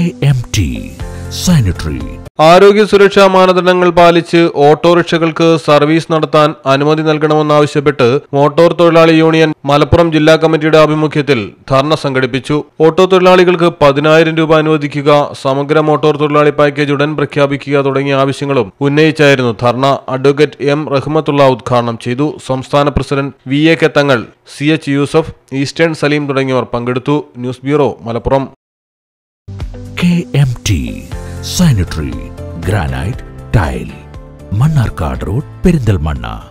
KMT Sanitary ആരോഗ്യ സുരക്ഷാ മാനദണ്ഡങ്ങൾ പാലിച്ച് ഓട്ടോറിക്ഷകൾക്ക് സർവീസ് നടത്താൻ അനുമതി നൽകണമെന്നാവശ്യപ്പെട്ട് മോട്ടോർ തൊഴിലാളി യൂണിയൻ മലപ്പുറം ജില്ലാ കമ്മിറ്റിയുടെ ആഭിമുഖ്യത്തിൽ ധർണ സംഘടിപ്പിച്ചു ഓട്ടോ തൊഴിലാളികൾക്ക് പതിനായിരം രൂപ അനുവദിക്കുക സമഗ്ര മോട്ടോർ തൊഴിലാളി പാക്കേജ് ഉടൻ പ്രഖ്യാപിക്കുക തുടങ്ങിയ ആവശ്യങ്ങളും ഉന്നയിച്ചായിരുന്നു ധർണ അഡ്വക്കേറ്റ് എം റഹ്മത്തുള്ള ഉദ്ഘാടനം ചെയ്തു സംസ്ഥാന president V A K Thangal C H Yusuf eastern Saleem തുടങ്ങിയവർ പങ്കെടുത്തു news bureau Malappuram KMT Sanitary Granite Tile Mannarkkad road Perinthalmanna